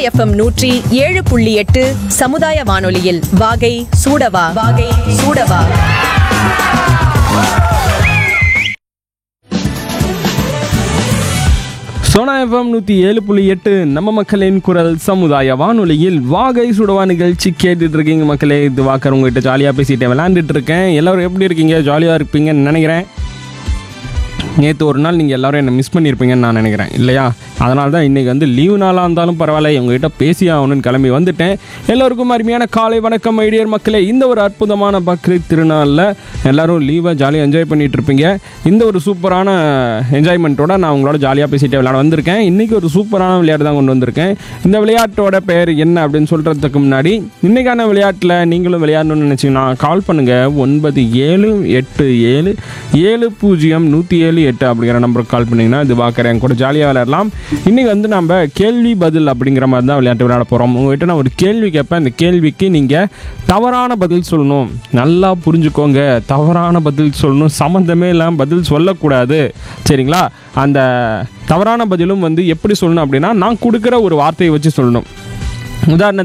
FM நூற்றி ஏழு புள்ளி எட்டு சமுதாய வானொலியில் வாகை சூடவா வாகை சூடவா சோனா எஃப்எம் நூற்றி ஏழு புள்ளி எட்டு நம்ம மக்களின் குரல் சமுதாய வானொலியில் வாகை சுடவா நிகழ்ச்சி கேட்டுட்டு இருக்கீங்க மக்களே இது வாக்கர் உங்ககிட்ட ஜாலியாக பேசிட்டு விளையாண்டுட்டு இருக்கேன் எல்லாரும் எப்படி இருக்கீங்க ஜாலியாக இருப்பீங்கன்னு நினைக்கிறேன் நேற்று ஒரு நாள் நீங்கள் எல்லாரும் என்னை மிஸ் பண்ணியிருப்பீங்கன்னு நான் நினைக்கிறேன் இல்லையா அதனால தான் இன்றைக்கி வந்து லீவு நாளாக இருந்தாலும் பரவாயில்ல உங்ககிட்ட பேசி ஆகணும்னு கிளம்பி வந்துட்டேன் எல்லோருக்கும் அருமையான காலை வணக்கம் ஐடியர் மக்களே இந்த ஒரு அற்புதமான பக்ரீத் திருநாளில் எல்லாரும் லீவை ஜாலியாக என்ஜாய் பண்ணிட்டு இருப்பீங்க இந்த ஒரு சூப்பரான என்ஜாய்மெண்ட்டோட நான் உங்களோட ஜாலியாக பேசிட்டு விளையாட வந்திருக்கேன் இன்றைக்கி ஒரு சூப்பரான விளையாட்டு தான் கொண்டு வந்திருக்கேன் இந்த விளையாட்டோட பெயர் என்ன அப்படின்னு சொல்கிறதுக்கு முன்னாடி இன்றைக்கான விளையாட்டில் நீங்களும் விளையாடணும்னு நினச்சிங்கன்னா கால் பண்ணுங்கள் ஒன்பது ஏழு எட்டு ஏழு ஏழு பூஜ்ஜியம் நூற்றி ஏழு எட்டு அப்படிங்கிற நம்பருக்கு கால் பண்ணிங்கன்னா இது பார்க்குறேன் கூட ஜாலியாக விளையாடலாம் இன்றைக்கி வந்து நம்ம கேள்வி பதில் அப்படிங்கிற மாதிரி தான் விளையாட்டு விளையாட போகிறோம் உங்கள்கிட்ட நான் ஒரு கேள்வி கேட்பேன் இந்த கேள்விக்கு நீங்கள் தவறான பதில் சொல்லணும் நல்லா புரிஞ்சுக்கோங்க தவறான பதில் சொல்லணும் சம்மந்தமே இல்லாமல் பதில் சொல்லக்கூடாது சரிங்களா அந்த தவறான பதிலும் வந்து எப்படி சொல்லணும் அப்படின்னா நான் கொடுக்குற ஒரு வார்த்தையை வச்சு சொல்லணும் உதாரணத்துக்கு